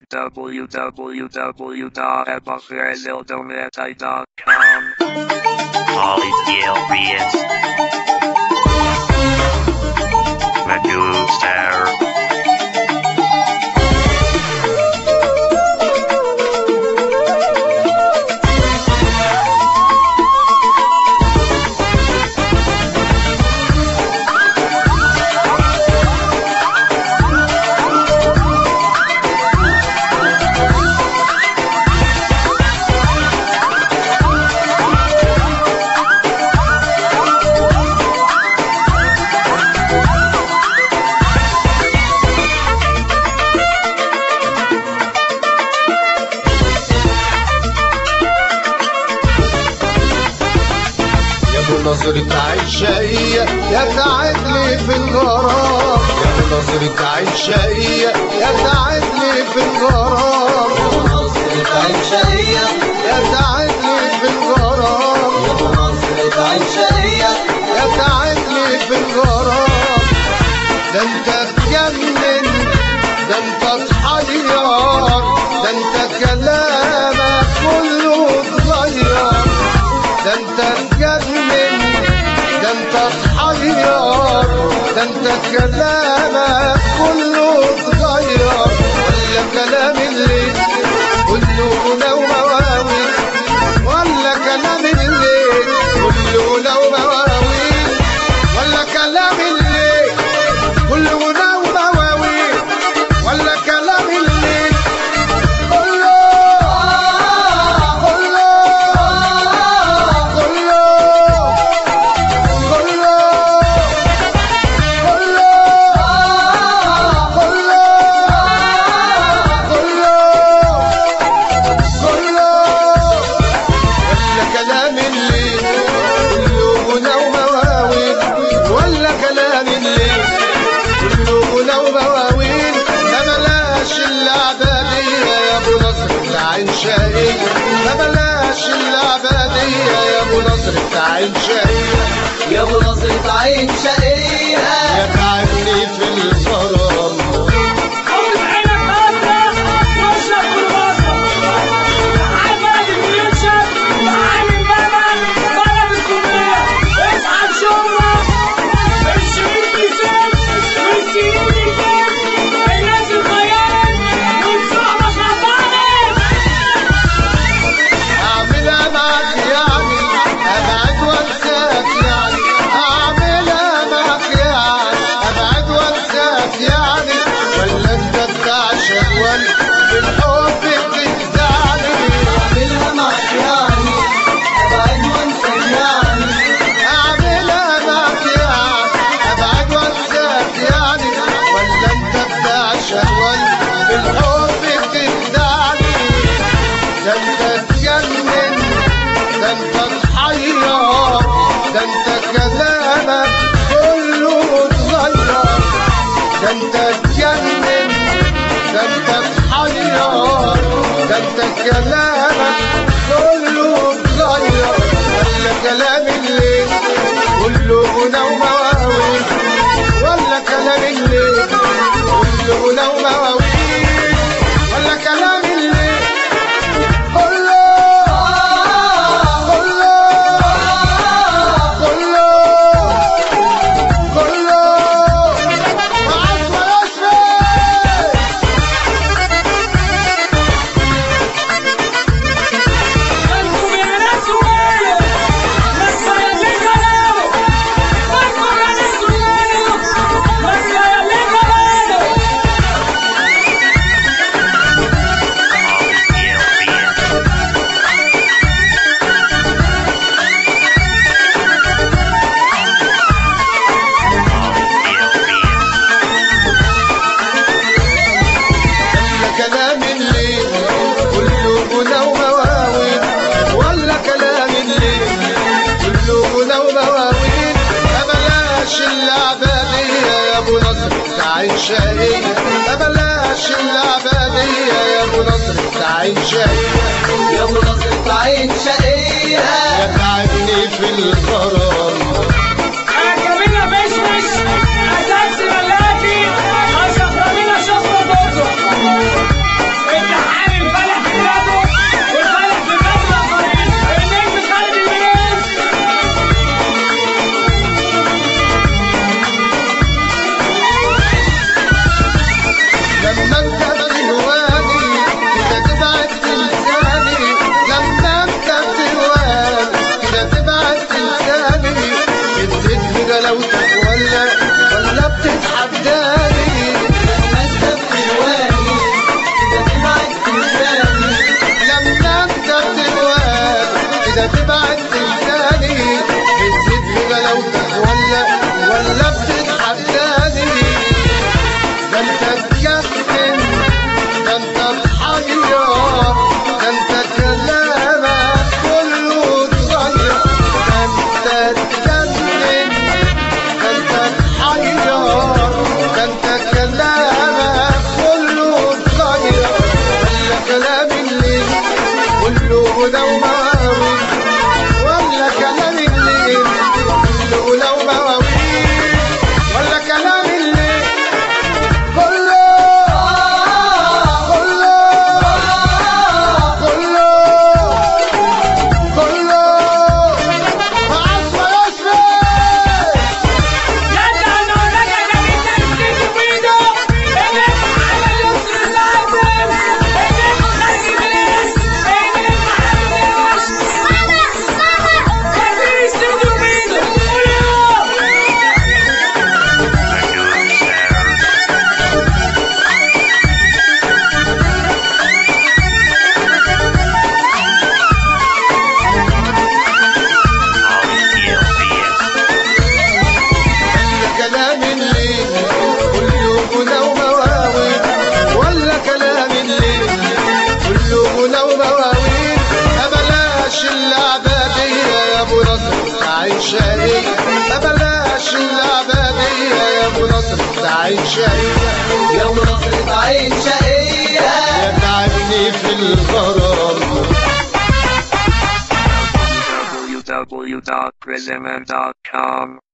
www.epochrezildometai.com. Molly's Gale Reeds. Medusa. يا ابو نظرة عين شقية يا تعبني في الغرام يا ابو نظرة عين شقية يا تعبني في الغرام يا ابو نظرة عين شقية يا تعبني في الغرام يا ابو نظرة عين شقية يا تعبني في الغرام ده انت تجنن ده انت تحير ده انت كلامك كله اتغير ده انت تجنن ده انت تحير ده انت كلامك كله اتغير ولا كلام الليل كله غنى ومواويل ولا كلام الليل كله غنى ومواويل ولا كلام الليل كله غنى ومواويل ولا كلام الليل كله كله كله ولا كلام الليل كله غنى ومواويل ولا كلام الليل كله غنى ومواويل ما بلاش العبادية يا ابو نصر العين شقية ما بلاش العبادية يا ابو نصر العين شقية يا ابو نظرة عين شقية يا تعبني في الغرام أول عينك أبدا وشك بالبصر عارف بلد الميوتشن وعين الجبل بلد الكوبية اسعد شغلك الشريك بيزيد والسنين بيزيد الناس الخيال والصحبة شغالة اعملها معك يعني ابعد وانساك يعني اعملها معك يعني ابعد وانساك يعني ولا انت بتاع شهوان بالحب بتخدعني اعملها معك يعني ابعد وانساك يعني اعملها معك يعني ابعد وانساك يعني ولا انت بتاع شهوان بالحب بتخدعني ده انت تجنن ده انت تحير ده انت كلامك كله اتغير ده انت تجنن ده انت تحير ده انت كلامك كله اتغير ولا كلام الليل كله غنى ومواويل ولا كلام الليل كله غنى ومواويل ولا كلام الليل كله كله كله كله معاك ويشفي مالكم يا ناس وماله بس يا اللي كلامه مالكم يا ناس وماله بس يا اللي كلامه ولا كلام الليل كله غنى ومواويل ولا كلام الليل كله غنى ومواويل ما بلاش العبادية يا ابو نصر تعين شقية ما بلاش العبادية يا ابو نصر تعين شقية يا ابو نظرة عين شقية يا تعبني في الغرام أكملنا مشمش أساس ملاكي أشرف رمينا شفرة بوزو كلام الليل كله غنى ومواويل ولا كلام الليل كله غنى ومواويل ولا كلام الليل كله كله كله كله عصفة يسري كلام الليل كله غنى ومواويل ولا كلام الليل كله غنى ومواويل بلاش اللعبة دي يا ابو نصر تعيش شقية بلاش اللعبة دي يا ابو نصر تعيش شقية يا ابو نصر عين شقية يا تعبني في الغرام www.prism.com